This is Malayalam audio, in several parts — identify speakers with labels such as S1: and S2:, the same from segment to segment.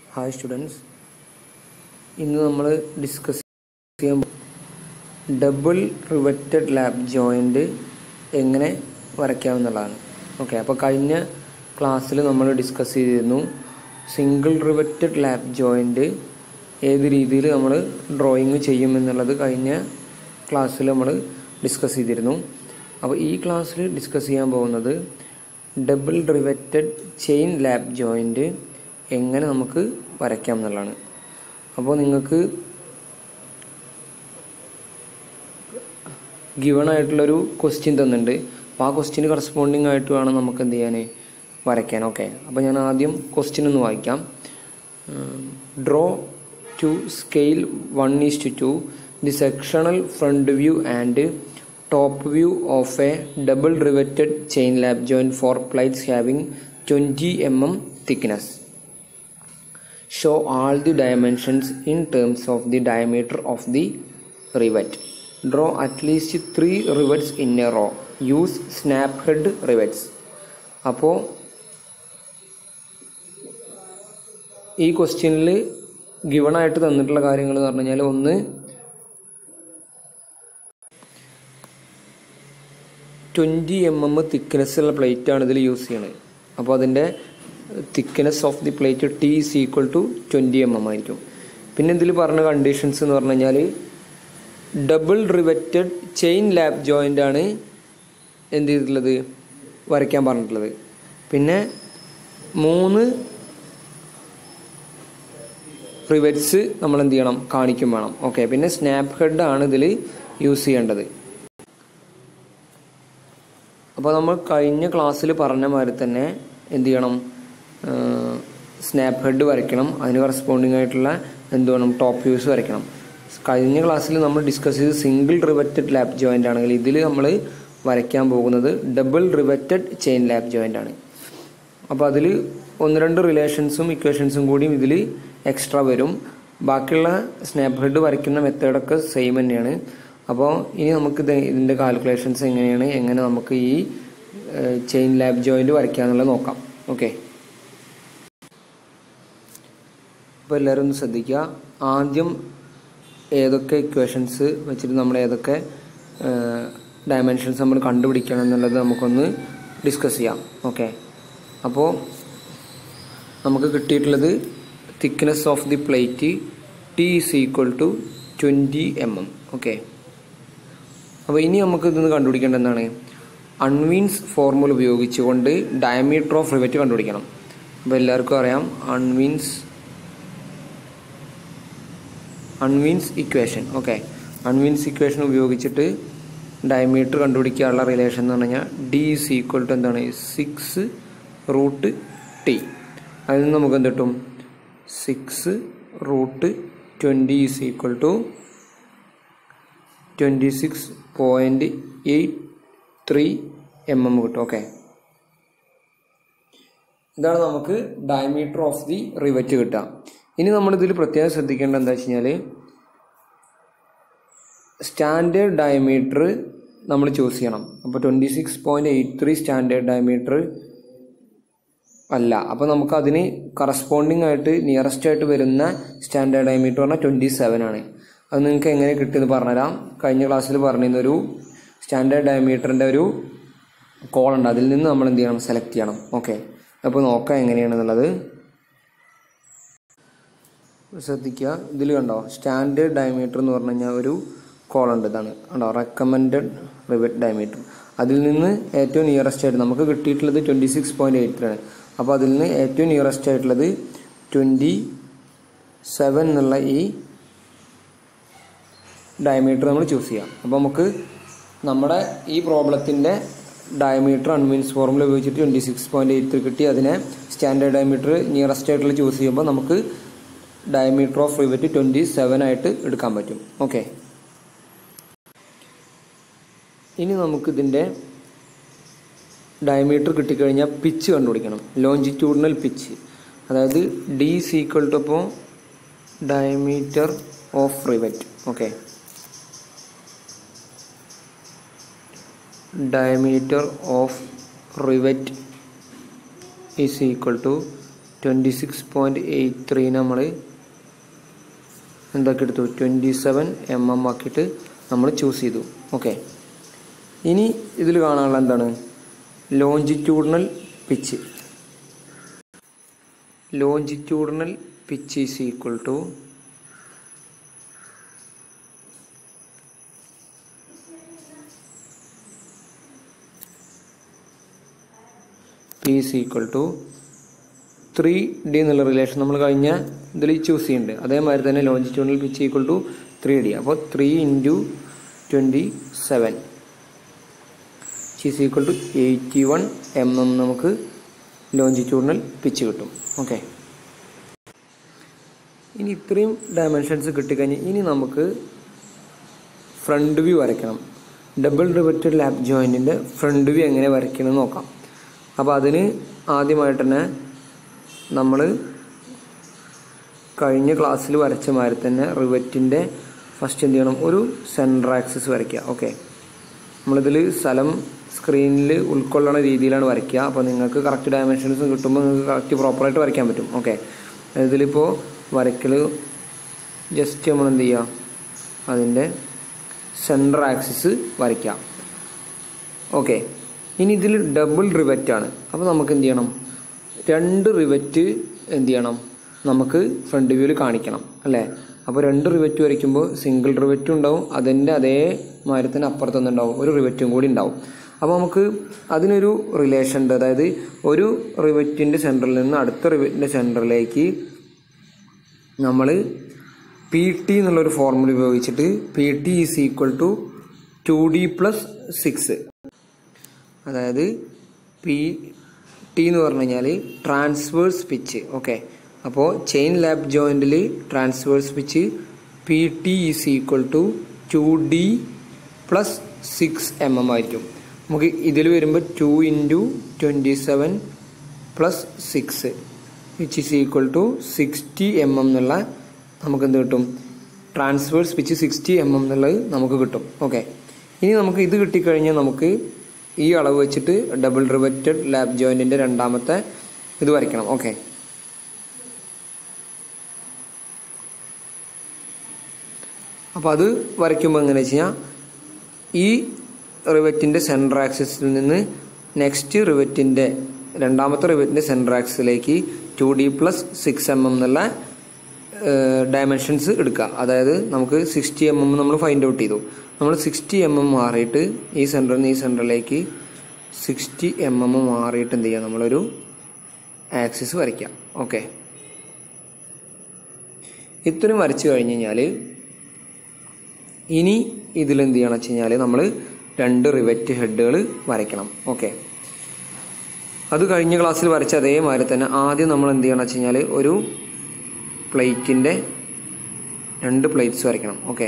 S1: ഹായ് സ്റ്റുഡൻസ് ഇന്ന് നമ്മൾ ഡിസ്കസ് ചെയ്യാൻ ഡബിൾ റിവറ്റഡ് ലാബ് ജോയിൻ്റ് എങ്ങനെ വരയ്ക്കാമെന്നുള്ളതാണ് ഓക്കെ അപ്പോൾ കഴിഞ്ഞ ക്ലാസ്സിൽ നമ്മൾ ഡിസ്കസ് ചെയ്തിരുന്നു സിംഗിൾ റിവറ്റഡ് ലാബ് ജോയിൻ്റ് ഏത് രീതിയിൽ നമ്മൾ ഡ്രോയിങ് ചെയ്യുമെന്നുള്ളത് കഴിഞ്ഞ ക്ലാസ്സിൽ നമ്മൾ ഡിസ്കസ് ചെയ്തിരുന്നു അപ്പോൾ ഈ ക്ലാസ്സിൽ ഡിസ്കസ് ചെയ്യാൻ പോകുന്നത് double riveted chain lap joint എങ്ങനെ നമുക്ക് വരയ്ക്കാം എന്നുള്ളതാണ് അപ്പോൾ നിങ്ങൾക്ക് ഗിവൺ ആയിട്ടുള്ളൊരു ക്വസ്റ്റ്യൻ തന്നിട്ടുണ്ട് അപ്പോൾ ആ ക്വസ്റ്റ്യന് കറസ്പോണ്ടിങ് ആയിട്ട് വേണം നമുക്ക് എന്ത് ചെയ്യാൻ വരയ്ക്കാൻ ഓക്കെ അപ്പോൾ ഞാൻ ആദ്യം ക്വസ്റ്റ്യൻ ഒന്ന് വായിക്കാം draw to scale one is to two the sectional front view and top view of a double riveted chain lap joint for plates having twenty M M thickness show all the dimensions in terms of the diameter of the rivet. Draw at least three rivets in a row. Use snap head rivets. അപ്പോൾ ഈ ക്വസ്റ്റ്യനിൽ ഗിവൺ ആയിട്ട് തന്നിട്ടുള്ള കാര്യങ്ങൾ എന്ന് പറഞ്ഞു കഴിഞ്ഞാൽ ഒന്ന് ട്വൻറ്റി എം എം തിക്നെസ് ഉള്ള പ്ലേറ്റ് ആണ് ഇതിൽ യൂസ് ചെയ്യണത് അപ്പോൾ അതിൻ്റെ thickness of the plate T is equal to twenty M M ആയിരിക്കും പിന്നെ ഇതിൽ പറഞ്ഞ കണ്ടീഷൻസ് എന്ന് പറഞ്ഞു കഴിഞ്ഞാൽ double riveted chain lap joint ആണ് എന്ത് ചെയ്തിട്ടുള്ളത് വരയ്ക്കാൻ പറഞ്ഞിട്ടുള്ളത് പിന്നെ മൂന്ന് റിവറ്റ്സ് നമ്മൾ എന്ത് ചെയ്യണം കാണിക്കും വേണം ഓക്കെ പിന്നെ സ്നാപ്പ് ഹെഡ് ആണ് ഇതിൽ യൂസ് ചെയ്യേണ്ടത് അപ്പോൾ നമ്മൾ കഴിഞ്ഞ ക്ലാസ്സിൽ പറഞ്ഞ മാതിരി തന്നെ എന്ത് ചെയ്യണം സ്നാപ്പ് ഹെഡ് വരയ്ക്കണം അതിന് കറസ്പോണ്ടിങ് ആയിട്ടുള്ള എന്ത് വേണം ടോപ്പ് വ്യൂസ് വരയ്ക്കണം കഴിഞ്ഞ ക്ലാസ്സിൽ നമ്മൾ ഡിസ്കസ് ചെയ്ത് സിംഗിൾ റിവറ്റഡ് ലാബ് ജോയിൻ്റ് ആണെങ്കിൽ ഇതിൽ നമ്മൾ വരയ്ക്കാൻ പോകുന്നത് double riveted chain lap joint ആണ് അപ്പോൾ അതിൽ ഒന്ന് രണ്ട് റിലേഷൻസും ഇക്വേഷൻസും കൂടിയും ഇതിൽ എക്സ്ട്രാ വരും ബാക്കിയുള്ള സ്നാപ്പ് ഹെഡ് വരയ്ക്കുന്ന മെത്തേഡൊക്കെ സെയിം തന്നെയാണ് അപ്പോൾ ഇനി നമുക്ക് ഇതിൻ്റെ കാൽക്കുലേഷൻസ് എങ്ങനെയാണ് എങ്ങനെ നമുക്ക് ഈ ചെയിൻ ലാബ് ജോയിൻ്റ് വരയ്ക്കാന്നുള്ളത് നോക്കാം ഓക്കെ അപ്പോൾ എല്ലാവരും ഒന്ന് ശ്രദ്ധിക്കുക ആദ്യം ഏതൊക്കെ ഇക്വേഷൻസ് വെച്ചിട്ട് നമ്മൾ ഏതൊക്കെ ഡയമെൻഷൻസ് നമ്മൾ കണ്ടുപിടിക്കണം എന്നുള്ളത് നമുക്കൊന്ന് ഡിസ്കസ് ചെയ്യാം ഓക്കെ അപ്പോൾ നമുക്ക് കിട്ടിയിട്ടുള്ളത് thickness of the plate T is equal to twenty M M okay അപ്പോൾ ഇനി നമുക്ക് ഇതൊന്ന് കണ്ടുപിടിക്കേണ്ട എന്താണ് അൺവീൻസ് ഫോർമുല ഉപയോഗിച്ചുകൊണ്ട് ഡയമീറ്റർ ഓഫ് റിവറ്റ് കണ്ടുപിടിക്കണം അപ്പോൾ എല്ലാവർക്കും അറിയാം Unwin's Unwin's equation okay Unwin's equation ഉപയോഗിച്ചിട്ട് ഡയമീറ്റർ കണ്ടുപിടിക്കാനുള്ള റിലേഷൻ എന്ന് പറഞ്ഞു കഴിഞ്ഞാൽ ഡി ഈസ് ഈക്വൽ ടു എന്താണ് സിക്സ് റൂട്ട് ടി അതിൽ നിന്ന് നമുക്ക് എന്ത് കിട്ടും six root twenty is equal to twenty six point eight three M M കിട്ടും ഓക്കെ ഇതാണ് നമുക്ക് ഡയമീറ്റർ ഓഫ് ദി റിവറ്റ് കിട്ടുക ഇനി നമ്മൾ ഇതിൽ പ്രത്യേകം ശ്രദ്ധിക്കേണ്ട എന്താ വെച്ച് കഴിഞ്ഞാൽ സ്റ്റാൻഡേർഡ് ഡയമീറ്റർ നമ്മൾ ചൂസ് ചെയ്യണം അപ്പോൾ twenty six point eight three standard diameter അല്ല അപ്പോൾ നമുക്ക് അതിന് കറസ്പോണ്ടിങ് ആയിട്ട് നിയറസ്റ്റ് ആയിട്ട് വരുന്ന സ്റ്റാൻഡേർഡ് ഡയമീറ്റർ പറഞ്ഞാൽ ട്വൻറ്റി സെവൻ ആണ് അത് നിങ്ങൾക്ക് എങ്ങനെ കിട്ടുമെന്ന് പറഞ്ഞുതരാം കഴിഞ്ഞ ക്ലാസ്സിൽ പറഞ്ഞിരുന്നൊരു സ്റ്റാൻഡേർഡ് ഡയമീറ്ററിൻ്റെ ഒരു കോൾ ഉണ്ട് അതിൽ നിന്ന് നമ്മൾ എന്ത് ചെയ്യണം സെലക്ട് ചെയ്യണം ഓക്കെ അപ്പോൾ നോക്കാം എങ്ങനെയാണെന്നുള്ളത് ശ്രദ്ധിക്കുക ഇതിൽ കണ്ടോ സ്റ്റാൻഡേർഡ് ഡയമീറ്റർ എന്ന് പറഞ്ഞു കഴിഞ്ഞാൽ ഒരു കോൾ ഉണ്ട് ഇതാണ് കണ്ടോ റെക്കമെൻഡഡ് റിവറ്റ് ഡയമീറ്റർ അതിൽ നിന്ന് ഏറ്റവും നിയറസ്റ്റ് ആയിട്ട് നമുക്ക് കിട്ടിയിട്ടുള്ളത് ട്വൻറ്റി സിക്സ് പോയിൻറ്റ് എയ്റ്റ് ആണ് അപ്പോൾ അതിൽ നിന്ന് ഏറ്റവും നിയറസ്റ്റ് ആയിട്ടുള്ളത് ട്വൻറ്റി സെവൻ എന്നുള്ള ഈ ഡയമീറ്റർ നമ്മൾ ചൂസ് ചെയ്യാം അപ്പോൾ നമുക്ക് നമ്മുടെ ഈ പ്രോബ്ലത്തിൻ്റെ ഡയമീറ്റർ അൺമീൻസ് ഫോർമുല ഉപയോഗിച്ചിട്ട് ട്വൻറ്റി സിക്സ് പോയിൻറ്റ് എയ്റ്റ് കിട്ടി അതിനെ സ്റ്റാൻഡേർഡ് ഡയമീറ്റർ നിയറസ്റ്റ് ആയിട്ടുള്ള ചൂസ് ചെയ്യുമ്പോൾ നമുക്ക് diameter of rivet twenty seven ആയിട്ട് എടുക്കാൻ പറ്റും ഓക്കെ ഇനി നമുക്കിതിൻ്റെ ഡയമീറ്റർ കിട്ടിക്കഴിഞ്ഞാൽ പിച്ച് കണ്ടുപിടിക്കണം ലോഞ്ചിറ്റ്യൂഡിനൽ പിച്ച് അതായത് ഡി സീക്വൽ ടു അപ്പോൾ diameter of rivet okay diameter of rivet is equal to twenty six point eight three നമ്മൾ എന്താക്കി എടുത്തു ട്വൻറ്റി സെവൻ എം എം ആക്കിയിട്ട് നമ്മൾ ചൂസ് ചെയ്തു ഓക്കെ ഇനി ഇതിൽ കാണാനുള്ള എന്താണ് longitudinal pitch longitudinal pitch is equal to P is equal to three D എന്നുള്ള റിലേഷൻ നമ്മൾ കഴിഞ്ഞ ഇതിൽ ചൂസ് ചെയ്യുന്നുണ്ട് അതേമാതിരി തന്നെ longitudinal pitch equal to three D അപ്പോൾ three into twenty seven is equal to eighty one M M നമുക്ക് ലോഞ്ചിറ്റ്യൂണൽ പിച്ച് കിട്ടും ഓക്കെ ഇനി ഇത്രയും ഡയമെൻഷൻസ് കിട്ടിക്കഴിഞ്ഞ് ഇനി നമുക്ക് ഫ്രണ്ട് വ്യൂ വരയ്ക്കണം ഡബിൾ റിവറ്റഡ് ലാപ്പ് ജോയിൻറ്റിൻ്റെ ഫ്രണ്ട് വ്യൂ എങ്ങനെ വരയ്ക്കണമെന്ന് നോക്കാം അപ്പോൾ അതിന് ആദ്യമായിട്ട് തന്നെ നമ്മൾ കഴിഞ്ഞ ക്ലാസ്സിൽ വരച്ച മാതിരി തന്നെ റിവറ്റിൻ്റെ ഫസ്റ്റ് എന്ത് ചെയ്യണം ഒരു സെൻറ്റർ ആക്സിസ് വരയ്ക്കുക ഓക്കെ നമ്മളിതിൽ സ്ഥലം സ്ക്രീനിൽ ഉൾക്കൊള്ളണ രീതിയിലാണ് വരയ്ക്കുക അപ്പോൾ നിങ്ങൾക്ക് കറക്റ്റ് ഡയമെൻഷൻസ് കിട്ടുമ്പോൾ നിങ്ങൾക്ക് കറക്റ്റ് പ്രോപ്പറായിട്ട് വരയ്ക്കാൻ പറ്റും ഓക്കെ ഇതിലിപ്പോൾ വരയ്ക്കൽ ജസ്റ്റ് നമ്മൾ എന്ത് ചെയ്യുക അതിൻ്റെ സെൻറ്റർ ആക്സിസ് വരയ്ക്കാം ഓക്കെ ഇനി ഇതിൽ ഡബിൾ റിവറ്റ് ആണ് അപ്പോൾ നമുക്ക് എന്ത് ചെയ്യണം രണ്ട് റിവറ്റ് എന്ത് ചെയ്യണം നമുക്ക് ഫ്രണ്ട് വ്യൂവിൽ കാണിക്കണം അല്ലേ അപ്പോൾ രണ്ട് റിവറ്റ് വരയ്ക്കുമ്പോൾ സിംഗിൾ റിവറ്റും ഉണ്ടാവും അതിൻ്റെ അതേ മാതിരി തന്നെ അപ്പുറത്തൊന്നും ഉണ്ടാവും ഒരു റിവറ്റും കൂടി ഉണ്ടാവും അപ്പോൾ നമുക്ക് അതിനൊരു റിലേഷൻ ഉണ്ട് അതായത് ഒരു റിവറ്റിൻ്റെ സെൻറ്ററിൽ നിന്ന് അടുത്ത റിവറ്റിൻ്റെ സെൻറ്ററിലേക്ക് നമ്മൾ പി ടി എന്നുള്ളൊരു ഫോർമുല ഉപയോഗിച്ചിട്ട് P T is equal to two D plus six അതായത് പി ടി എന്ന് പറഞ്ഞു കഴിഞ്ഞാൽ ട്രാൻസ്വേഴ്സ് പിച്ച് ഓക്കെ അപ്പോൾ ചെയിൻ ലാബ് ജോയിൻറ്റിൽ transverse pitch P T is equal to two D plus six M M ആയിരിക്കും നമുക്ക് ഇതിൽ വരുമ്പോൾ two into twenty seven plus six which is equal to sixty M M എന്നുള്ള നമുക്ക് എന്ത് കിട്ടും transverse pitch sixty M M എന്നുള്ളത് നമുക്ക് കിട്ടും ഓക്കെ ഇനി നമുക്ക് ഇത് കിട്ടിക്കഴിഞ്ഞാൽ നമുക്ക് ഈ അളവ് വെച്ചിട്ട് ഡബിൾ റിവറ്റഡ് ലാബ് ജോയിൻറ്റിൻ്റെ രണ്ടാമത്തെ ഇത് വരയ്ക്കണം ഓക്കെ അപ്പോൾ അത് വരയ്ക്കുമ്പോൾ എങ്ങനെ വെച്ച് കഴിഞ്ഞാൽ ഈ റിവറ്റിൻ്റെ സെൻറ്റർ ആക്സിസിൽ നിന്ന് നെക്സ്റ്റ് റിവറ്റിൻ്റെ രണ്ടാമത്തെ റിവറ്റിൻ്റെ സെൻറ്റർ ആക്സിലേക്ക് two D plus six M M എന്നുള്ള ഡയമെൻഷൻസ് എടുക്കുക അതായത് നമുക്ക് സിക്സ്റ്റി എം എം നമ്മൾ ഫൈൻഡ് ഔട്ട് ചെയ്തു നമ്മൾ സിക്സ്റ്റി എം എം മാറിയിട്ട് ഈ സെൻറ്ററിൽ നിന്ന് ഈ സെൻറ്ററിലേക്ക് സിക്സ്റ്റി എം എം മാറിയിട്ട് എന്ത് ചെയ്യുക നമ്മളൊരു ആക്സിസ് വരയ്ക്കാം ഓക്കെ ഇത്രയും വരച്ചു കഴിഞ്ഞ് കഴിഞ്ഞാൽ ഇനി ഇതിലെന്ത് ചെയ്യണം വെച്ച് കഴിഞ്ഞാൽ നമ്മൾ രണ്ട് റിവറ്റ് ഹെഡുകൾ വരയ്ക്കണം ഓക്കെ അത് കഴിഞ്ഞ ക്ലാസ്സിൽ വരച്ച അതേമാതിരി തന്നെ ആദ്യം നമ്മൾ എന്ത് ചെയ്യണം വെച്ച് കഴിഞ്ഞാൽ ഒരു പ്ലേറ്റിൻ്റെ രണ്ട് പ്ലേറ്റ്സ് വരയ്ക്കണം ഓക്കെ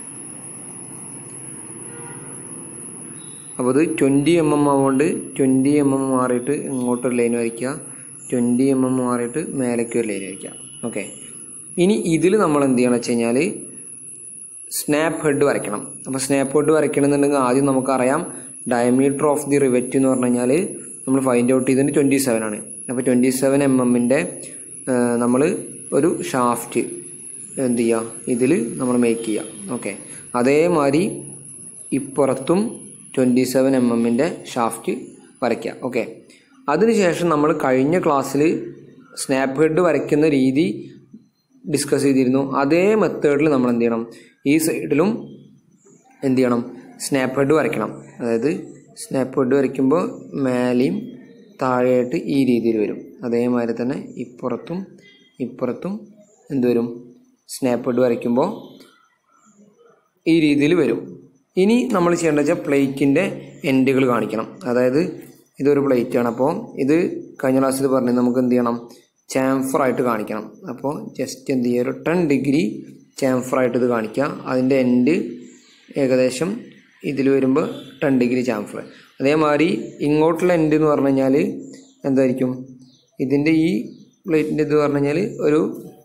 S1: അപ്പോൾ ഇത് ട്വൻറ്റി എം എം ആവുകൊണ്ട് ട്വൻറ്റി എം എം മാറിയിട്ട് ഇങ്ങോട്ടൊരു ലൈൻ വരയ്ക്കുക ട്വൻറ്റി എം എം മാറിയിട്ട് മേലേക്ക് ഒരു ലൈൻ വരയ്ക്കുക ഓക്കെ ഇനി ഇതിൽ നമ്മൾ എന്ത് ചെയ്യണം വെച്ച് കഴിഞ്ഞാൽ സ്നാപ്പ് ഹെഡ് വരയ്ക്കണം അപ്പോൾ സ്നാപ്പ് ഹെഡ് വരയ്ക്കണമെന്നുണ്ടെങ്കിൽ ആദ്യം നമുക്കറിയാം ഡയമീറ്റർ ഓഫ് ദി റിവറ്റ് എന്ന് പറഞ്ഞു കഴിഞ്ഞാൽ നമ്മൾ ഫൈൻഡ് ഔട്ട് ചെയ്തതിന് ട്വൻറ്റി സെവൻ ആണ് അപ്പോൾ ട്വൻറ്റി സെവൻ എം എമ്മിൻ്റെ നമ്മൾ ഒരു ഷാഫ്റ്റ് എന്ത് ചെയ്യുക ഇതിൽ നമ്മൾ മേക്ക് ചെയ്യുക ഓക്കെ അതേമാതിരി ഇപ്പുറത്തും ട്വൻറ്റി സെവൻ എം എമ്മിൻ്റെ ഷാഫ്റ്റ് വരയ്ക്കുക ഓക്കെ അതിനുശേഷം നമ്മൾ കഴിഞ്ഞ ക്ലാസ്സിൽ സ്നാപ്പ് ഹെഡ് വരയ്ക്കുന്ന രീതി ഡിസ്കസ് ചെയ്തിരുന്നു അതേ മെത്തേഡിൽ നമ്മൾ എന്ത് ചെയ്യണം ഈ സൈഡിലും എന്ത് ചെയ്യണം സ്നാപ്പ് ഹെഡ് വരയ്ക്കണം അതായത് സ്നാപ്പ് ഹെഡ് വരയ്ക്കുമ്പോൾ മേലെയും താഴെയായിട്ട് ഈ രീതിയിൽ വരും അതേമാതിരി തന്നെ ഇപ്പുറത്തും ഇപ്പുറത്തും എന്ത് വരും സ്നാപ്പ് ഹെഡ് വരയ്ക്കുമ്പോൾ ഈ രീതിയിൽ വരും ഇനി നമ്മൾ ചെയ്യേണ്ടത് വെച്ചാൽ പ്ലേറ്റിൻ്റെ എൻഡുകൾ കാണിക്കണം അതായത് ഇതൊരു പ്ലേറ്റ് ആണ് അപ്പോൾ ഇത് കഴിഞ്ഞ ക്ലാസ്സിൽ പറഞ്ഞു നമുക്ക് എന്ത് ചെയ്യണം ചാംഫർ ആയിട്ട് കാണിക്കണം അപ്പോൾ ജസ്റ്റ് എന്ത് ചെയ്യുക ഒരു ടെൻ ഡിഗ്രി ചാംഫർ ആയിട്ട് ഇത് കാണിക്കുക അതിൻ്റെ എൻഡ് ഏകദേശം ഇതിൽ വരുമ്പോൾ ടെൻ ഡിഗ്രി ചാംഫർ അതേമാതിരി ഇങ്ങോട്ടുള്ള എൻഡ് എന്ന് പറഞ്ഞു കഴിഞ്ഞാൽ എന്തായിരിക്കും ഇതിൻ്റെ ഈ പ്ലേറ്റിൻ്റെ ഇത് പറഞ്ഞു കഴിഞ്ഞാൽ ഒരു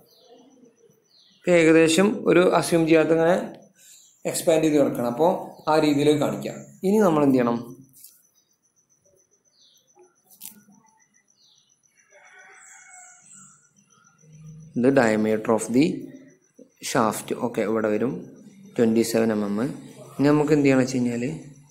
S1: ഏകദേശം ഒരു അസ്യൂം ചെയ്യാത്ത ഇങ്ങനെ എക്സ്പാൻഡ് ചെയ്ത് കിടക്കണം അപ്പോൾ ആ രീതിയിൽ കാണിക്കാം ഇനി നമ്മൾ എന്ത് ചെയ്യണം ഇത് diameter of the shaft okay ഇവിടെ വരും ട്വൻറ്റി സെവൻ എം എം ഇനി നമുക്ക് എന്ത് ചെയ്യണം വെച്ച് കഴിഞ്ഞാൽ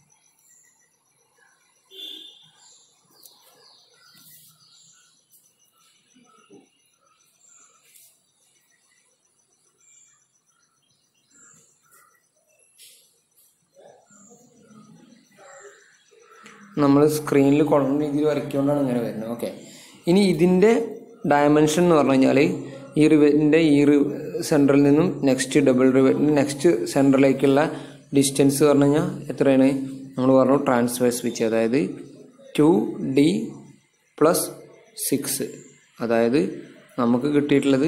S1: നമ്മൾ സ്ക്രീനിൽ കൊള്ളുന്ന രീതിയിൽ വരയ്ക്കൊണ്ടാണ് ഇങ്ങനെ വരുന്നത് ഓക്കെ ഇനി ഇതിൻ്റെ ഡയമെൻഷൻ എന്ന് പറഞ്ഞു കഴിഞ്ഞാൽ ഈ റിവറ്റിൻ്റെ ഈ സെൻറ്ററിൽ നിന്നും നെക്സ്റ്റ് ഡബിൾ റിവറ്റിൻ്റെ നെക്സ്റ്റ് സെൻറ്ററിലേക്കുള്ള ഡിസ്റ്റൻസ് പറഞ്ഞു കഴിഞ്ഞാൽ എത്രയാണ് നമ്മൾ പറഞ്ഞു ട്രാൻസ്ഫേഴ്സ് വിച്ച് അതായത് ടു ഡി പ്ലസ് സിക്സ് അതായത് നമുക്ക് കിട്ടിയിട്ടുള്ളത്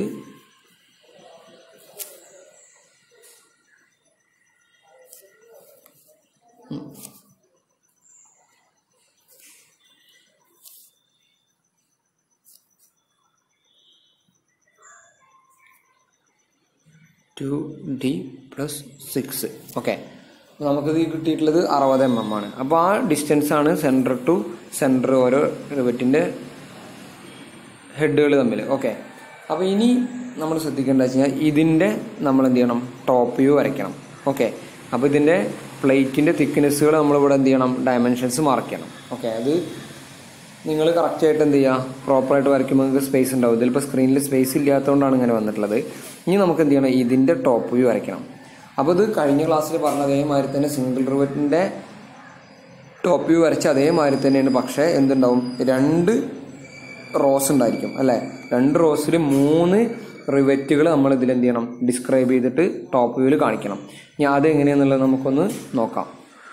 S1: two D plus six okay നമുക്കിത് കിട്ടിയിട്ടുള്ളത് അറുപത് എം എം ആണ് അപ്പോൾ ആ ഡിസ്റ്റൻസ് ആണ് സെൻറ്റർ ടു സെൻറ്റർ ഓരോ റിവറ്റിൻ്റെ ഹെഡുകൾ തമ്മിൽ ഓക്കെ അപ്പോൾ ഇനി നമ്മൾ ശ്രദ്ധിക്കേണ്ടത് വെച്ച് കഴിഞ്ഞാൽ ഇതിൻ്റെ നമ്മൾ എന്ത് ചെയ്യണം ടോപ്പ് വ്യൂ വരയ്ക്കണം ഓക്കെ അപ്പോൾ ഇതിൻ്റെ പ്ലേറ്റിൻ്റെ തിക്നെസ്സുകൾ നമ്മളിവിടെ എന്ത് ചെയ്യണം ഡയമെൻഷൻസ് മാർക്ക് ചെയ്യണം ഓക്കെ അത് നിങ്ങൾ കറക്റ്റായിട്ട് എന്ത് ചെയ്യുക പ്രോപ്പറായിട്ട് വരയ്ക്കുമ്പോൾ നിങ്ങൾക്ക് സ്പേസ് ഉണ്ടാവും ഇതിലിപ്പോൾ സ്ക്രീനിൽ സ്പേസ് ഇല്ലാത്തതുകൊണ്ടാണ് ഇങ്ങനെ വന്നിട്ടുള്ളത് ഇനി നമുക്ക് എന്ത് ചെയ്യണം ഇതിൻ്റെ ടോപ്പ് വ്യൂ വരയ്ക്കണം അപ്പോൾ ഇത് കഴിഞ്ഞ ക്ലാസ്സിൽ പറഞ്ഞ അതേമാതിരി തന്നെ സിംഗിൾ റിവറ്റിൻ്റെ ടോപ്പ് വ്യൂ വരച്ച അതേമാതിരി തന്നെയാണ് പക്ഷേ എന്തുണ്ടാവും രണ്ട് റോസ് ഉണ്ടായിരിക്കും അല്ലേ രണ്ട് റോസിൽ മൂന്ന് റിവറ്റുകൾ നമ്മൾ ഇതിൽ എന്ത് ചെയ്യണം ഡിസ്ക്രൈബ് ചെയ്തിട്ട് ടോപ്പ് വ്യൂവിൽ കാണിക്കണം ഇനി അത് എങ്ങനെയാണെന്നുള്ളത് നമുക്കൊന്ന് നോക്കാം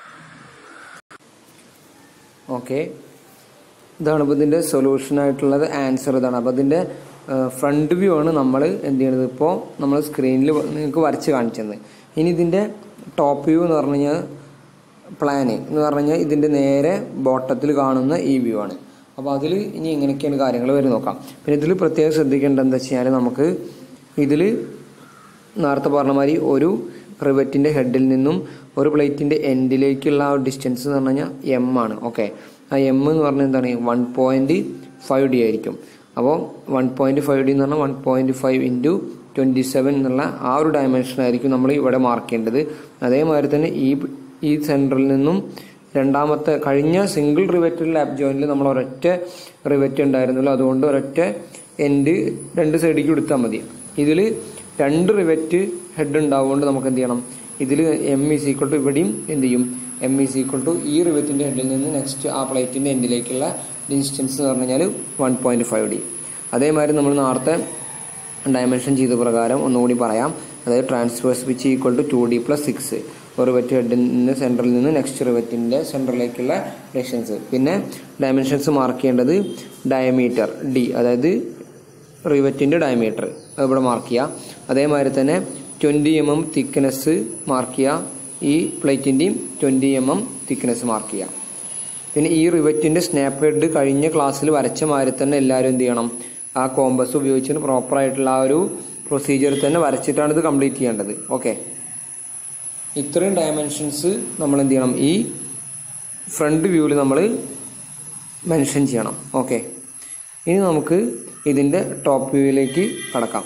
S1: ഓക്കെ ഇതാണ് ഇപ്പോൾ ഇതിൻ്റെ സൊല്യൂഷൻ ആയിട്ടുള്ളത് ആൻസർ ഇതാണ് അപ്പോൾ ഇതിൻ്റെ ഫ്രണ്ട് വ്യൂ ആണ് നമ്മൾ എന്ത് ചെയ്യണത് ഇപ്പോൾ നമ്മൾ സ്ക്രീനിൽ നിങ്ങൾക്ക് വരച്ച് കാണിച്ചത് ഇനി ഇതിൻ്റെ ടോപ്പ് വ്യൂ എന്ന് പറഞ്ഞു കഴിഞ്ഞാൽ പ്ലാന് എന്ന് പറഞ്ഞു കഴിഞ്ഞാൽ ഇതിൻ്റെ നേരെ ബോട്ടത്തിൽ കാണുന്ന ഈ വ്യൂ ആണ് അപ്പോൾ അതിൽ ഇനി എങ്ങനെയൊക്കെയാണ് കാര്യങ്ങൾ വരും നോക്കാം പിന്നെ ഇതിൽ പ്രത്യേകം ശ്രദ്ധിക്കേണ്ടത് എന്താ വെച്ച് കഴിഞ്ഞാൽ നമുക്ക് ഇതിൽ നേരത്തെ പറഞ്ഞ മാതിരി ഒരു റിവറ്റിൻ്റെ ഹെഡിൽ നിന്നും ഒരു പ്ലേറ്റിൻ്റെ എൻഡിലേക്കുള്ള ആ ഡിസ്റ്റൻസ് എന്ന് പറഞ്ഞു കഴിഞ്ഞാൽ എം ആണ് ഓക്കെ ആ എം എന്ന് പറഞ്ഞാൽ എന്താണ് വൺ പോയിൻറ്റ് ഫൈവ് ഡി ആയിരിക്കും അപ്പോൾ വൺ പോയിൻറ്റ് ഫൈവ് ഡി എന്ന് പറഞ്ഞാൽ one point five into twenty seven എന്നുള്ള ആ ഒരു ഡയമെൻഷൻ ആയിരിക്കും നമ്മൾ ഇവിടെ മാർക്ക് ചെയ്യേണ്ടത് അതേമാതിരി തന്നെ ഈ ഈ സെൻറ്ററിൽ നിന്നും രണ്ടാമത്തെ കഴിഞ്ഞ സിംഗിൾ റിവറ്റ് ലാബ് ജോയിനിൽ നമ്മൾ ഒരൊറ്റ റിവറ്റ് ഉണ്ടായിരുന്നുള്ളൂ അതുകൊണ്ട് ഒരൊറ്റ എൻഡ് രണ്ട് സൈഡിലേക്ക് എടുത്താൽ മതി ഇതിൽ രണ്ട് റിവറ്റ് ഹെഡ് ഉണ്ടാവുകൊണ്ട് നമുക്ക് എന്ത് ചെയ്യണം ഇതിൽ എം ഈസ് ഈക്വൾ ടു ഇവിടെയും എന്ത് ചെയ്യും എം ഈസ് ഈക്വൾ ടു ഈ റിവറ്റിൻ്റെ ഹെഡിൽ നിന്ന് നെക്സ്റ്റ് ആ പ്ലേറ്റിൻ്റെ എൻഡിലേക്കുള്ള ഡിസ്റ്റൻസ് എന്ന് പറഞ്ഞു കഴിഞ്ഞാൽ വൺ പോയിൻറ്റ് ഫൈവ് ഡി അതേമാതിരി നമ്മൾ നേരത്തെ ഡയമെൻഷൻ ചെയ്ത പ്രകാരം ഒന്നുകൂടി പറയാം അതായത് transverse pitch equal to two D plus six ഒരു റിവറ്റ് ഹെഡിൽ നിന്ന് സെൻറ്ററിൽ നിന്ന് നെക്സ്റ്റ് റിവറ്റിൻ്റെ സെൻറ്ററിലേക്കുള്ള ഡിസ്റ്റൻസ് പിന്നെ ഡയമെൻഷൻസ് മാർക്ക് ചെയ്യേണ്ടത് ഡയമീറ്റർ ഡി അതായത് റിവറ്റിൻ്റെ ഡയമീറ്റർ ഇവിടെ മാർക്ക് ചെയ്യുക അതേമാതിരി തന്നെ twenty M M thickness mark ചെയ്യുക ഈ പ്ലേറ്റിൻ്റെയും twenty M M thickness mark ചെയ്യുക പിന്നെ ഈ റിവറ്റിൻ്റെ സ്നാപ്പ് ഹെഡ് കഴിഞ്ഞ ക്ലാസ്സിൽ വരച്ച മാതിരി തന്നെ എല്ലാവരും എന്ത് ചെയ്യണം ആ കോമ്പസ് ഉപയോഗിച്ചിട്ട് പ്രോപ്പറായിട്ടുള്ള ആ ഒരു പ്രൊസീജിയർ തന്നെ വരച്ചിട്ടാണ് ഇത് കംപ്ലീറ്റ് ചെയ്യേണ്ടത് ഓക്കെ ഇത്രയും ഡയമെൻഷൻസ് നമ്മൾ എന്ത് ചെയ്യണം ഈ ഫ്രണ്ട് വ്യൂവിൽ നമ്മൾ മെൻഷൻ ചെയ്യണം ഓക്കെ ഇനി നമുക്ക് ഇതിൻ്റെ ടോപ്പ് വ്യൂവിലേക്ക് കടക്കാം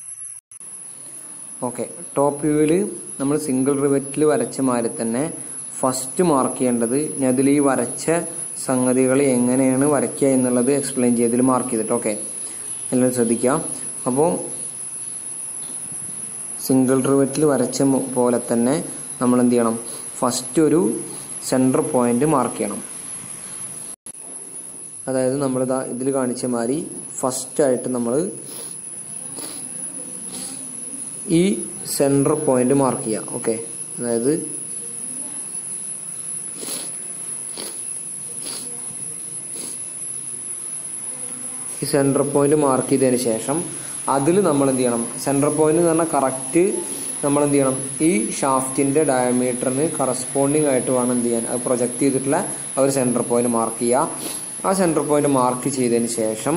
S1: ഓക്കെ ടോപ്പ് വ്യൂവിൽ നമ്മൾ സിംഗിൾ റിവറ്റിൽ വരച്ച മാതിരി തന്നെ ഫസ്റ്റ് മാർക്ക് ചെയ്യേണ്ടത് ഞാൻ അതിൽ ഈ വരച്ച സംഗതികൾ എങ്ങനെയാണ് വരയ്ക്കുക എന്നുള്ളത് എക്സ്പ്ലെയിൻ ചെയ്തതിൽ മാർക്ക് ചെയ്തിട്ട് ഓക്കെ എല്ലാവരും ശ്രദ്ധിക്കുക അപ്പോൾ സിംഗിൾ റിവറ്റിൽ വരച്ച മു- പോലെ തന്നെ നമ്മൾ എന്ത് ചെയ്യണം ഫസ്റ്റ് ഒരു സെൻറ്റർ പോയിന്റ് മാർക്ക് ചെയ്യണം അതായത് നമ്മൾ ഇതിൽ കാണിച്ച മാതിരി ഫസ്റ്റായിട്ട് നമ്മൾ ഈ സെൻറ്റർ പോയിന്റ് മാർക്ക് ചെയ്യുക ഓക്കെ അതായത് ഈ സെൻറ്റർ പോയിന്റ് മാർക്ക് ചെയ്തതിന് ശേഷം അതിൽ നമ്മൾ എന്ത് ചെയ്യണം സെൻറ്റർ പോയിന്റ് എന്ന് പറഞ്ഞാൽ കറക്റ്റ് നമ്മൾ എന്ത് ചെയ്യണം ഈ ഷാഫ്റ്റിൻ്റെ ഡയമീറ്ററിന് കറസ്പോണ്ടിങ് ആയിട്ട് വേണം എന്ത് ചെയ്യാൻ അത് പ്രൊജക്റ്റ് ചെയ്തിട്ടുള്ള ആ ഒരു സെൻറ്റർ പോയിന്റ് മാർക്ക് ചെയ്യുക ആ സെൻറ്റർ പോയിന്റ് മാർക്ക് ചെയ്തതിന് ശേഷം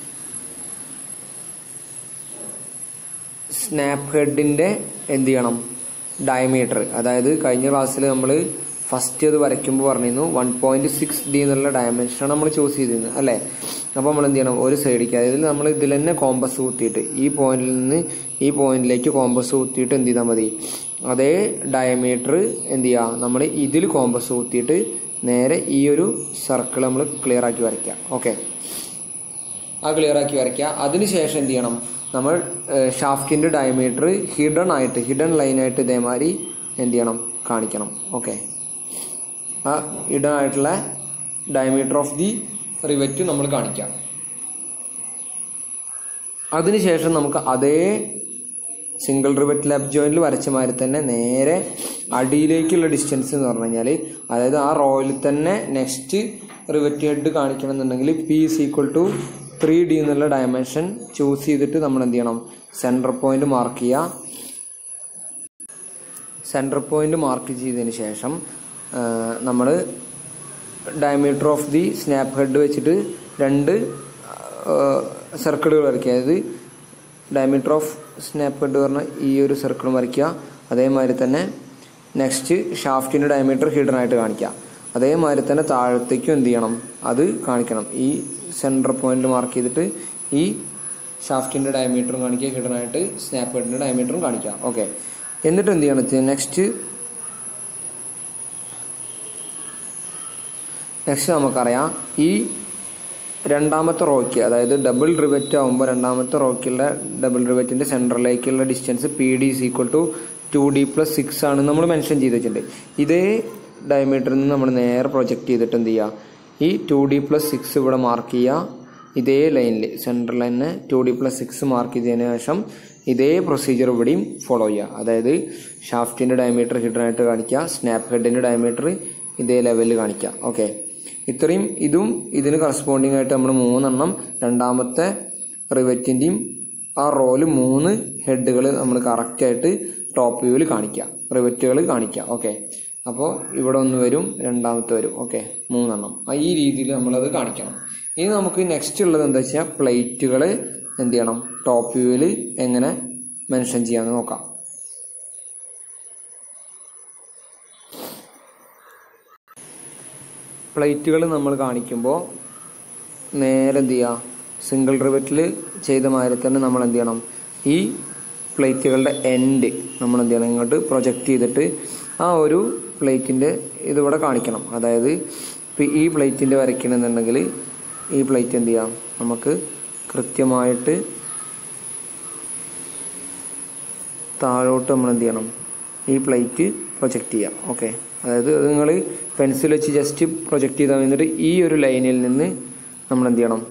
S1: സ്നാപ്പ് ഹെഡിൻ്റെ എന്ത് ചെയ്യണം ഡയമീറ്റർ അതായത് കഴിഞ്ഞ ക്ലാസ്സിൽ നമ്മൾ ഫസ്റ്റ് അത് വരയ്ക്കുമ്പോൾ പറഞ്ഞിരുന്നു വൺ പോയിന്റ് സിക്സ് ഡി എന്നുള്ള ഡയമെൻഷനാണ് നമ്മൾ ചൂസ് ചെയ്തിരുന്നത് അല്ലേ അപ്പോൾ നമ്മൾ എന്ത് ചെയ്യണം ഒരു സൈഡിലേക്ക് അതായത് നമ്മൾ ഇതിൽ തന്നെ കോമ്പസ് കുത്തിയിട്ട് ഈ പോയിന്റിൽ നിന്ന് ഈ പോയിന്റിലേക്ക് കോമ്പസ് കുത്തിയിട്ട് എന്ത് ചെയ്താൽ മതി അതേ ഡയമീറ്റർ എന്ത് ചെയ്യുക നമ്മൾ ഇതിൽ കോമ്പസ് കുത്തിയിട്ട് നേരെ ഈ ഒരു സർക്കിൾ നമ്മൾ ക്ലിയർ ആക്കി വരയ്ക്കുക ഓക്കെ ആ ക്ലിയർ ആക്കി വരയ്ക്കുക അതിനുശേഷം എന്ത് ചെയ്യണം നമ്മൾ ഷാഫ്റ്റിൻ്റെ ഡയമീറ്റർ ഹിഡൺ ആയിട്ട് ഹിഡൺ ലൈനായിട്ട് ഇതേമാതിരി എന്ത് ചെയ്യണം കാണിക്കണം ഓക്കെ ആ ഹിഡൺ ആയിട്ടുള്ള ഡയമീറ്റർ ഓഫ് ദി റിവറ്റ് നമ്മൾ കാണിക്കാം അതിനുശേഷം നമുക്ക് അതേ സിംഗിൾ റിവറ്റ് ലെഫ്റ്റ് ജോയിന്റിൽ വരച്ച മാതിരി തന്നെ നേരെ അടിയിലേക്കുള്ള ഡിസ്റ്റൻസ് എന്ന് പറഞ്ഞു കഴിഞ്ഞാൽ അതായത് ആ റോയിൽ തന്നെ നെക്സ്റ്റ് റിവറ്റ് ഹെഡ് കാണിക്കണം എന്നുണ്ടെങ്കിൽ P is equal to three D എന്നുള്ള ഡയമെൻഷൻ ചൂസ് ചെയ്തിട്ട് നമ്മൾ എന്ത് ചെയ്യണം സെൻറ്റർ പോയിന്റ് മാർക്ക് ചെയ്യുക സെൻറ്റർ പോയിന്റ് മാർക്ക് ചെയ്തതിന് ശേഷം നമ്മൾ diameter of the snap head വെച്ചിട്ട് രണ്ട് സർക്കിളുകൾ വരയ്ക്കുക അതായത് ഡയമീറ്റർ ഓഫ് സ്നാപ്പ് ഹെഡ് പറഞ്ഞാൽ ഈ ഒരു സർക്കിൾ വരയ്ക്കുക അതേമാതിരി തന്നെ നെക്സ്റ്റ് ഷാഫ്റ്റിൻ്റെ ഡയമീറ്റർ ഹിഡൻ ആയിട്ട് കാണിക്കുക അതേമാതിരി തന്നെ താഴത്തേക്കും എന്ത് ചെയ്യണം അത് കാണിക്കണം ഈ സെൻറ്റർ പോയിന്റ് മാർക്ക് ചെയ്തിട്ട് ഈ ഷാഫ്റ്റിൻ്റെ ഡയമീറ്ററും കാണിക്കുക ഹിഡൻ ആയിട്ട് സ്നാപ്പ് ഹെഡിൻ്റെ ഡയമീറ്ററും കാണിക്കുക ഓക്കെ എന്നിട്ട് എന്ത് ചെയ്യണം നെക്സ്റ്റ് നെക്സ്റ്റ് നമുക്കറിയാം ഈ രണ്ടാമത്തെ റോയ്ക്ക് അതായത് ഡബിൾ റിവറ്റ് ആകുമ്പോൾ രണ്ടാമത്തെ റോയ്ക്കുള്ള ഡബിൾ റിവറ്റിന്റെ സെൻറ്ററിലേക്കുള്ള distance P D is equal to two D plus six ആണ് നമ്മൾ മെൻഷൻ ചെയ്ത് വെച്ചിട്ടുണ്ട് ഇതേ ഡയമീറ്ററിൽ നിന്ന് നമ്മൾ നേരെ പ്രൊജക്റ്റ് ചെയ്തിട്ട് എന്ത് ചെയ്യുക ഈ ടു ഡി പ്ലസ് സിക്സ് ഇവിടെ മാർക്ക് ചെയ്യുക ഇതേ ലൈനിൽ സെൻട്രൽ ലൈനിന് two D plus six mark ചെയ്തതിന് ശേഷം ഇതേ പ്രൊസീജിയർ ഇവിടെയും ഫോളോ ചെയ്യുക അതായത് ഷാഫ്റ്റിൻ്റെ ഡയമീറ്റർ ഹിഡനായിട്ട് കാണിക്കുക സ്നാപ്പ് ഹെഡിൻ്റെ ഡയമീറ്റർ ഇതേ ലെവലിൽ കാണിക്കുക ഓക്കെ ഇത്രയും ഇതും ഇതിന് കറസ്പോണ്ടിങ് ആയിട്ട് നമ്മൾ മൂന്നെണ്ണം രണ്ടാമത്തെ റിവറ്റിൻ്റെയും ആ റോല് മൂന്ന് ഹെഡുകൾ നമ്മൾ കറക്റ്റായിട്ട് ടോപ്പ് വ്യൂവിൽ കാണിക്കുക റിവറ്റുകൾ കാണിക്കുക ഓക്കെ അപ്പോൾ ഇവിടെ ഒന്ന് വരും രണ്ടാമത്തെ വരും ഓക്കെ മൂന്നെണ്ണം ആ ഈ രീതിയിൽ നമ്മളത് കാണിക്കണം ഇനി നമുക്ക് നെക്സ്റ്റ് ഉള്ളത് എന്താ വെച്ചാൽ പ്ലേറ്റുകൾ എന്ത് ചെയ്യണം ടോപ്പ് വ്യൂവിൽ എങ്ങനെ മെൻഷൻ ചെയ്യാമെന്ന് നോക്കാം പ്ലേറ്റുകൾ നമ്മൾ കാണിക്കുമ്പോൾ നേരെ എന്ത് ചെയ്യുക സിംഗിൾ റിവറ്റിൽ ചെയ്ത മാതിരി തന്നെ നമ്മൾ എന്ത് ചെയ്യണം ഈ പ്ലേറ്റുകളുടെ എൻഡ് നമ്മൾ എന്ത് ചെയ്യണം ഇങ്ങോട്ട് പ്രൊജക്റ്റ് ചെയ്തിട്ട് ആ ഒരു പ്ലേറ്റിൻ്റെ ഇതിവിടെ കാണിക്കണം അതായത് ഇപ്പം ഈ പ്ലേറ്റിൻ്റെ വരയ്ക്കണമെന്നുണ്ടെങ്കിൽ ഈ പ്ലേറ്റ് എന്ത് ചെയ്യാം നമുക്ക് കൃത്യമായിട്ട് താഴോട്ട് നമ്മൾ എന്ത് ചെയ്യണം ഈ പ്ലേറ്റ് പ്രൊജക്റ്റ് ചെയ്യാം ഓക്കെ അതായത് അത് നിങ്ങൾ പെൻസിൽ വെച്ച് ജസ്റ്റ് പ്രൊജക്റ്റ് ചെയ്താൽ എന്നിട്ട് ഈ ഒരു ലൈനിൽ നിന്ന് നമ്മൾ എന്ത് ചെയ്യണം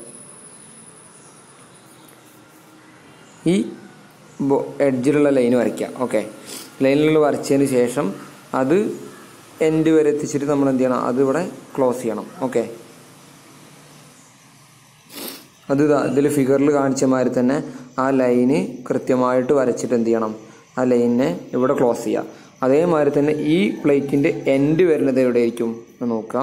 S1: ഈ എഡ്ജിലുള്ള ലൈൻ വരയ്ക്കുക ഓക്കെ ലൈനിലുള്ള വരച്ചതിന് ശേഷം അത് എൻഡ് വരെ എത്തിച്ചിട്ട് നമ്മൾ എന്ത് ചെയ്യണം അത് ഇവിടെ ക്ലോസ് ചെയ്യണം ഓക്കെ അത് ഇതിൽ ഫിഗറിൽ കാണിച്ച മാതിരി തന്നെ ആ ലൈന് കൃത്യമായിട്ട് വരച്ചിട്ട് എന്ത് ചെയ്യണം ആ ലൈനിനെ ഇവിടെ ക്ലോസ് ചെയ്യുക അതേമാതിരി തന്നെ ഈ പ്ലേറ്റിൻ്റെ എൻഡ് വരുന്നത് എവിടെയായിരിക്കും എന്ന് നോക്കാം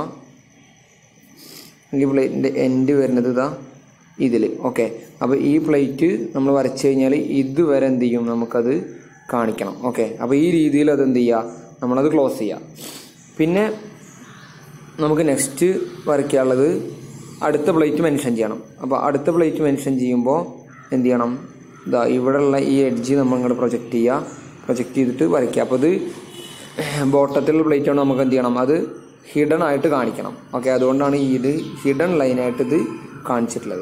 S1: ഈ പ്ലേറ്റിൻ്റെ എൻഡ് വരുന്നത് ഇതാ ഇതിൽ ഓക്കെ അപ്പോൾ ഈ പ്ലേറ്റ് നമ്മൾ വരച്ചു കഴിഞ്ഞാൽ ഇതുവരെ എന്ത് ചെയ്യും നമുക്കത് കാണിക്കണം ഓക്കെ അപ്പോൾ ഈ രീതിയിൽ അത് എന്ത് ചെയ്യുക നമ്മളത് ക്ലോസ് ചെയ്യുക പിന്നെ നമുക്ക് നെക്സ്റ്റ് വരയ്ക്കാനുള്ളത് അടുത്ത പ്ലേറ്റ് മെൻഷൻ ചെയ്യണം അപ്പോൾ അടുത്ത പ്ലേറ്റ് മെൻഷൻ ചെയ്യുമ്പോൾ എന്ത് ചെയ്യണം ഇതാ ഇവിടെയുള്ള ഈ എഡ്ജ് നമ്മൾ ഇങ്ങോട്ട് പ്രൊജക്റ്റ് ചെയ്യുക പ്രൊജക്റ്റ് ചെയ്തിട്ട് വരയ്ക്കുക അപ്പോൾ ഇത് ബോട്ടത്തിലുള്ള പ്ലേറ്റ് ആണ് നമുക്ക് എന്ത് ചെയ്യണം അത് ഹിഡൻ ആയിട്ട് കാണിക്കണം ഓക്കെ അതുകൊണ്ടാണ് ഈ ഇത് ഹിഡൻ ലൈനായിട്ട് ഇത് കാണിച്ചിട്ടുള്ളത്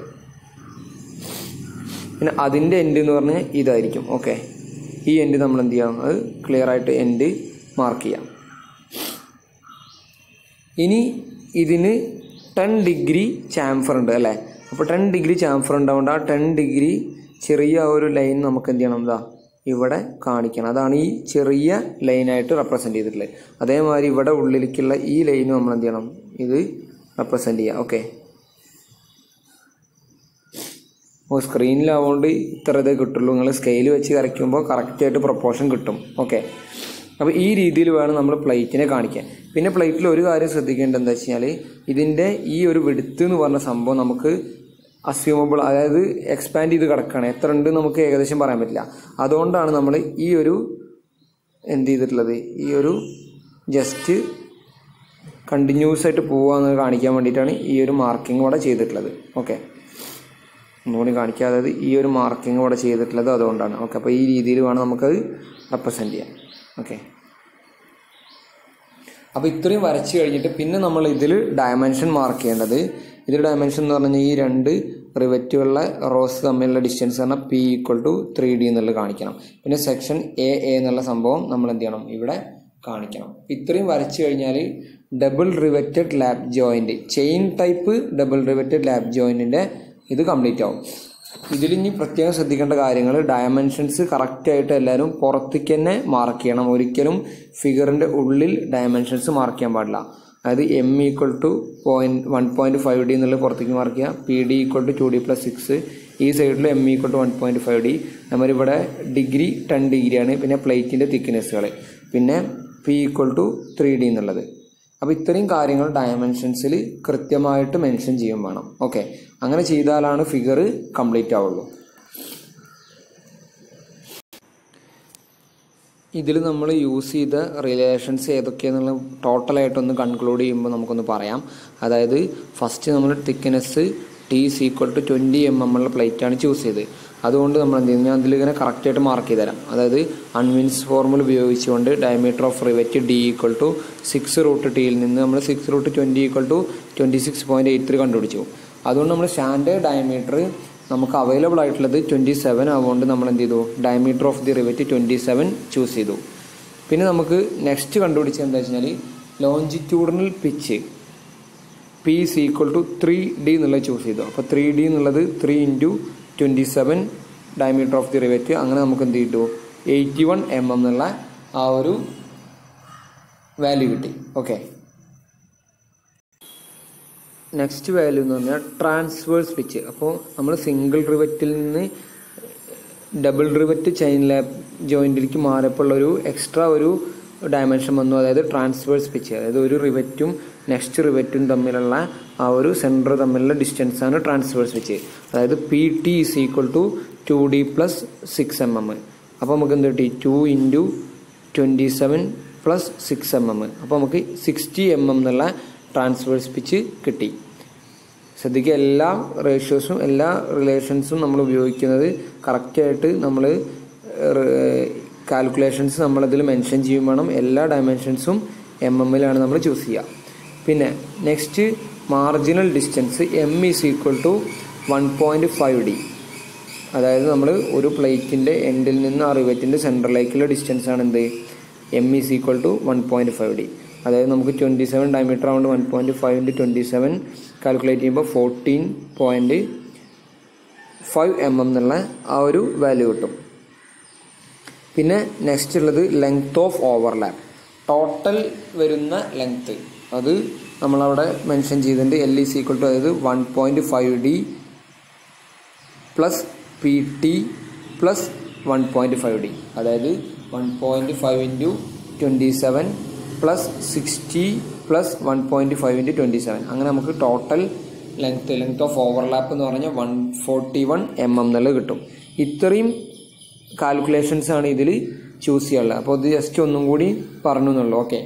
S1: പിന്നെ അതിൻ്റെ എൻഡ് എന്ന് പറഞ്ഞാൽ ഇതായിരിക്കും ഓക്കെ ഈ എൻഡ് നമ്മൾ എന്ത് ചെയ്യാം അത് ക്ലിയർ ആയിട്ട് എൻഡ് മാർക്ക് ചെയ്യാം ഇനി ഇതിന് ടെൻ ഡിഗ്രി ചാംഫർ ഉണ്ട് അല്ലേ അപ്പോൾ ടെൻ ഡിഗ്രി ചാംഫർ ഉണ്ടാവുകൊണ്ട് ആ ടെൻ ഡിഗ്രി ചെറിയ ഒരു ലൈൻ നമുക്ക് എന്ത് ചെയ്യണം ഇതാ ഇവിടെ കാണിക്കണം അതാണ് ഈ ചെറിയ ലൈനായിട്ട് റെപ്രസെൻ്റ് ചെയ്തിട്ടുള്ളത് അതേമാതിരി ഇവിടെ ഉള്ളിലേക്കുള്ള ഈ ലൈൻ നമ്മൾ എന്ത് ചെയ്യണം ഇത് റെപ്രസെൻ്റ് ചെയ്യുക ഓക്കെ ഓ സ്ക്രീനിലാവുകൊണ്ട് ഇത്ര ഇതേ കിട്ടുള്ളൂ നിങ്ങൾ സ്കെയിൽ വെച്ച് വരയ്ക്കുമ്പോൾ കറക്റ്റായിട്ട് പ്രൊപ്പോർഷൻ കിട്ടും ഓക്കെ അപ്പോൾ ഈ രീതിയിൽ വേണം നമ്മൾ പ്ലേറ്റിനെ കാണിക്കാൻ പിന്നെ പ്ലേറ്റിൽ ഒരു കാര്യം ശ്രദ്ധിക്കേണ്ടത് എന്താ വെച്ച് കഴിഞ്ഞാൽ ഇതിൻ്റെ ഈ ഒരു വെടുത്ത് എന്ന് പറഞ്ഞ സംഭവം നമുക്ക് അസ്യൂമബിൾ അതായത് എക്സ്പാൻഡ് ചെയ്ത് കിടക്കുകയാണ് എത്ര ഉണ്ട് നമുക്ക് ഏകദേശം പറയാൻ പറ്റില്ല അതുകൊണ്ടാണ് നമ്മൾ ഈ ഒരു എന്ത് ചെയ്തിട്ടുള്ളത് ഈ ഒരു ജസ്റ്റ് കണ്ടിന്യൂസ് ആയിട്ട് പോവാന്ന് കാണിക്കാൻ വേണ്ടിയിട്ടാണ് ഈ ഒരു മാർക്കിംഗ് ഇവിടെ ചെയ്തിട്ടുള്ളത് ഓക്കെ ഒന്നുകൂടി കാണിക്കുക അതായത് ഈ ഒരു മാർക്കിംഗ് ഇവിടെ ചെയ്തിട്ടുള്ളത് അതുകൊണ്ടാണ് ഓക്കെ അപ്പോൾ ഈ രീതിയിൽ വേണം നമുക്കത് റെപ്രസെൻറ്റ് ചെയ്യാൻ ഓക്കെ അപ്പോൾ ഇത്രയും വരച്ച് കഴിഞ്ഞിട്ട് പിന്നെ നമ്മൾ ഇതിൽ ഡയമെൻഷൻ മാർക്ക് ചെയ്യേണ്ടത് ഇതിൽ ഡയമെൻഷൻ എന്ന് പറഞ്ഞാൽ ഈ രണ്ട് റിവറ്റുകളിലെ റോസ് തമ്മിലുള്ള ഡിസ്റ്റൻസ് പറഞ്ഞാൽ P equal to three D എന്നുള്ളത് കാണിക്കണം പിന്നെ സെക്ഷൻ എ എ എന്നുള്ള സംഭവം നമ്മൾ എന്ത് ചെയ്യണം ഇവിടെ കാണിക്കണം ഇത്രയും വരച്ചു കഴിഞ്ഞാൽ double riveted lap joint chain type double riveted lap ജോയിന്റിന്റെ ഇത് കംപ്ലീറ്റ് ആവും ഇതിൽ ഇനി പ്രത്യേകം ശ്രദ്ധിക്കേണ്ട കാര്യങ്ങൾ ഡയമെൻഷൻസ് കറക്റ്റ് ആയിട്ട് എല്ലാവരും പുറത്തേക്ക് തന്നെ മാർക്ക് ചെയ്യണം ഒരിക്കലും ഫിഗറിന്റെ ഉള്ളിൽ ഡയമെൻഷൻസ് മാർക്ക് ചെയ്യാൻ പാടില്ല അതായത് M equal to point one point five D എന്നുള്ളത് പുറത്തേക്ക് മാർക്ക് ചെയ്യുക P D equal to two D plus six ഈ സൈഡിൽ M equal to one point five D നമ്മളിവിടെ ഡിഗ്രി ടെൻ ഡിഗ്രിയാണ് പിന്നെ പ്ലേറ്റിന്റെ തിക്നെസ്സുകൾ പിന്നെ P equal to three D എന്നുള്ളത് അപ്പോൾ ഇത്രയും കാര്യങ്ങൾ ഡയമെൻഷൻസിൽ കൃത്യമായിട്ട് മെൻഷൻ ചെയ്യും വേണം ഓക്കെ അങ്ങനെ ചെയ്താലാണ് ഫിഗർ കംപ്ലീറ്റ് ആവുള്ളൂ ഇതിൽ നമ്മൾ യൂസ് ചെയ്ത റിലേഷൻസ് ഏതൊക്കെയാണെന്നുള്ള ടോട്ടലായിട്ടൊന്ന് കൺക്ലൂഡ് ചെയ്യുമ്പോൾ നമുക്കൊന്ന് പറയാം അതായത് ഫസ്റ്റ് നമ്മൾ thickness T is equal to twenty M M ഉള്ള പ്ലേറ്റാണ് ചൂസ് ചെയ്തത് അതുകൊണ്ട് നമ്മൾ എന്ത് ചെയ്യും ഞാൻ അതിൽ ഇങ്ങനെ കറക്റ്റായിട്ട് മാർക്ക് ചെയ്ത് തരാം അതായത് അൺവിൻസ് ഫോർമുല ഉപയോഗിച്ചുകൊണ്ട് diameter of rivet D equal to six root ടിയിൽ നിന്ന് നമ്മൾ six root twenty equal to twenty six point eight three കണ്ടുപിടിച്ചു അതുകൊണ്ട് നമ്മൾ സ്റ്റാൻഡേർഡ് ഡയമീറ്റർ നമുക്ക് അവൈലബിൾ ആയിട്ടുള്ളത് ട്വൻറ്റി സെവൻ ആവുകൊണ്ട് നമ്മൾ എന്ത് ചെയ്തു diameter of the rivet twenty seven choose ചെയ്തു പിന്നെ നമുക്ക് നെക്സ്റ്റ് കണ്ടുപിടിച്ചത് എന്താ വെച്ചാൽ longitudinal pitch P is equal to three D എന്നുള്ളത് ചൂസ് ചെയ്തു അപ്പോൾ ത്രീ ഡി എന്നുള്ളത് three into twenty seven diameter of the rivet അങ്ങനെ നമുക്ക് എന്ത് കിട്ടു എയ്റ്റി വൺ എം എം എന്നുള്ള ആ ഒരു വാല്യൂ കിട്ടി ഓക്കെ നെക്സ്റ്റ് വാല്യൂ എന്ന് പറഞ്ഞാൽ ട്രാൻസ്വേഴ്സ് പിച്ച് അപ്പോൾ നമ്മൾ സിംഗിൾ റിവറ്റിൽ നിന്ന് ഡബിൾ റിവറ്റ് ചെയിൻ ലാബ് ജോയിന്റിലേക്ക് മാറിയപ്പോൾ ഒരു എക്സ്ട്രാ ഒരു ഡയമെൻഷൻ വന്നു അതായത് ട്രാൻസ്വേഴ്സ് പിച്ച് അതായത് ഒരു റിവറ്റും നെക്സ്റ്റ് റിവറ്റും തമ്മിലുള്ള ആ ഒരു സെൻറ്റർ തമ്മിലുള്ള ഡിസ്റ്റൻസ് ആണ് ട്രാൻസ്വേഴ്സ് പിച്ച് അതായത് P T is equal to two D plus six M M അപ്പോൾ നമുക്ക് എന്ത് കിട്ടി two into twenty seven plus six M M അപ്പോൾ നമുക്ക് സിക്സ്റ്റി എം എം എന്നുള്ള ട്രാൻസ്വേഴ്സ് പിച്ച് കിട്ടി ശ്രദ്ധിക്കുക എല്ലാ റേഷ്യോസും എല്ലാ റിലേഷൻസും നമ്മൾ ഉപയോഗിക്കുന്നത് കറക്റ്റായിട്ട് നമ്മൾ കാൽക്കുലേഷൻസ് നമ്മളതിൽ മെൻഷൻ ചെയ്യും വേണം എല്ലാ ഡയമെൻഷൻസും എം എമ്മിലാണ് നമ്മൾ ചൂസ് ചെയ്യുക പിന്നെ next marginal distance M is equal to one point five D അതായത് നമ്മൾ ഒരു പ്ലേറ്റിൻ്റെ എൻഡിൽ നിന്ന് ആ റിവറ്റിൻ്റെ സെൻറ്ററിലേക്കുള്ള ഡിസ്റ്റൻസ് ആണ് എന്ത് M is equal to one point five D അതായത് നമുക്ക് ട്വൻറ്റി സെവൻ ഡയമീറ്റർ ആവുകൊണ്ട് one point five into twenty seven calculate ചെയ്യുമ്പോൾ fourteen point five M M എന്നുള്ള ആ ഒരു വാല്യൂ കിട്ടും പിന്നെ നെക്സ്റ്റ് ഉള്ളത് ലെങ്ത് ഓഫ് ഓവർലാപ്പ് ടോട്ടൽ വരുന്ന ലെങ്ത് അത് നമ്മളവിടെ മെൻഷൻ ചെയ്തിട്ടുണ്ട് എൽ ഈസ് ഈക്വൽ ടു അതായത് one point five D plus P T plus one point five D അതായത് one point five into twenty seven plus sixty plus one point five into twenty seven അങ്ങനെ നമുക്ക് total length length of overlap എന്ന് പറഞ്ഞാൽ one forty one M M എന്നുള്ളത് കിട്ടും ഇത്രയും കാൽക്കുലേഷൻസ് ആണ് ഇതിൽ ചൂസ് ചെയ്യാനുള്ളത് അപ്പോൾ ഇത് ജസ്റ്റ് ഒന്നും കൂടി പറഞ്ഞു എന്നുള്ളൂ ഓക്കെ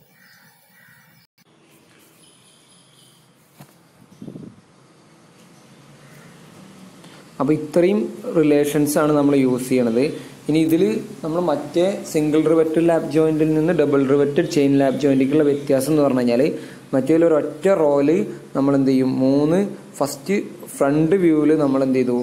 S1: അപ്പോൾ ഇത്രയും റിലേഷൻസ് ആണ് നമ്മൾ യൂസ് ചെയ്യണത് ഇനി ഇതിൽ നമ്മൾ മറ്റേ സിംഗിൾ റിവറ്റഡ് ലാബ് ജോയിന്റിൽ നിന്ന് ഡബിൾ റിവറ്റഡ് ചെയിൻ ലാബ് ജോയിന്റിലേക്കുള്ള വ്യത്യാസം എന്ന് പറഞ്ഞു കഴിഞ്ഞാൽ മറ്റേ ഒരു ഒറ്റ റോല് നമ്മൾ എന്ത് ചെയ്യും മൂന്ന് ഫസ്റ്റ് ഫ്രണ്ട് വ്യൂവിൽ നമ്മൾ എന്ത് ചെയ്തു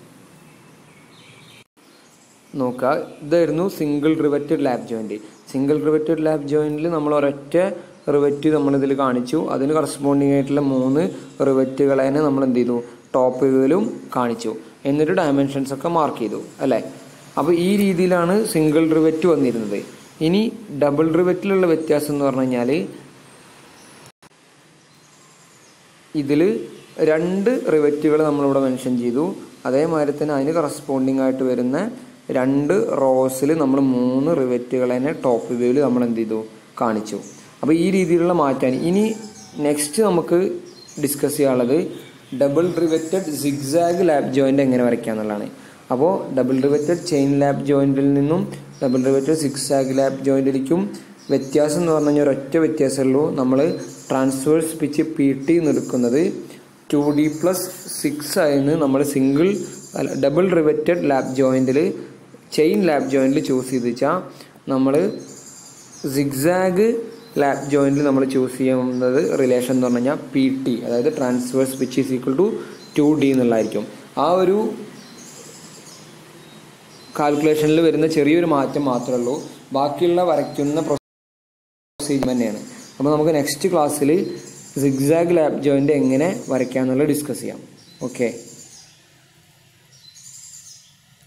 S1: നോക്കുക ഇതായിരുന്നു single riveted lap joint single riveted lap ജോയിന്റിൽ നമ്മൾ ഒരൊറ്റ റിവറ്റ് നമ്മളിതിൽ കാണിച്ചു അതിന് കറസ്പോണ്ടിങ് ആയിട്ടുള്ള മൂന്ന് റിവറ്റുകളെ നമ്മൾ എന്ത് ചെയ്തു ടോപ്പ് വ്യൂവിലും കാണിച്ചു എന്നിട്ട് ഡയമെൻഷൻസ് ഒക്കെ മാർക്ക് ചെയ്തു അല്ലേ അപ്പോൾ ഈ രീതിയിലാണ് സിംഗിൾ റിവറ്റ് വന്നിരുന്നത് ഇനി ഡബിൾ റിവറ്റിലുള്ള വ്യത്യാസം എന്ന് പറഞ്ഞു കഴിഞ്ഞാൽ ഇതിൽ രണ്ട് റിവറ്റുകൾ നമ്മളിവിടെ മെൻഷൻ ചെയ്തു അതേമാതിരി തന്നെ അതിന് കറസ്പോണ്ടിങ് ആയിട്ട് വരുന്ന രണ്ട് റോസിൽ നമ്മൾ മൂന്ന് റിവറ്റുകൾ തന്നെ ടോപ്പ് വ്യൂവിൽ നമ്മൾ എന്ത് ചെയ്തു കാണിച്ചു അപ്പോൾ ഈ രീതിയിലുള്ള മാറ്റാൻ ഇനി നെക്സ്റ്റ് നമുക്ക് ഡിസ്കസ് ചെയ്യാനുള്ളത് double riveted zigzag lap joint എങ്ങനെ വരയ്ക്കുക എന്നുള്ളതാണ് അപ്പോൾ ഡബിൾ റിവറ്റഡ് ചെയിൻ ലാബ് ജോയിന്റിൽ നിന്നും ഡബിൾ റിവറ്റഡ് സിക്സാഗ് ലാബ് ജോയിന്റിലേക്കും വ്യത്യാസം എന്ന് പറഞ്ഞു കഴിഞ്ഞാൽ ഒരൊറ്റ വ്യത്യാസമേ ഉള്ളൂ നമ്മൾ ട്രാൻസ്വേഴ്സ് പിച്ച് പി ടി എടുക്കുന്നത് ടു ഡി പ്ലസ് സിക്സ് ആയിരുന്നു നമ്മൾ സിംഗിൾ അല്ല ഡബിൾ റിവറ്റഡ് ലാബ് ജോയിൻറ്റിൽ ചെയിൻ ലാബ് ജോയിൻറ്റിൽ ചൂസ് ചെയ്ത് വെച്ചാൽ നമ്മൾ സിഗ്സാഗ് ലാബ് ജോയിൻറ്റിൽ നമ്മൾ ചൂസ് ചെയ്യുന്നത് റിലേഷൻ എന്ന് പറഞ്ഞു കഴിഞ്ഞാൽ പി ടി അതായത് transverse pitch is equal to two D എന്നുള്ളതായിരിക്കും ആ ഒരു കാൽക്കുലേഷനിൽ വരുന്ന ചെറിയൊരു മാറ്റം മാത്രമേ ഉള്ളൂ ബാക്കിയുള്ള വരയ്ക്കുന്ന പ്രൊസീജിയർ തന്നെയാണ് അപ്പോൾ നമുക്ക് നെക്സ്റ്റ് ക്ലാസ്സിൽ സിഗ്സാഗ് ലാബ് ജോയിൻ്റ് എങ്ങനെ വരയ്ക്കാമെന്നുള്ളത് ഡിസ്കസ് ചെയ്യാം ഓക്കെ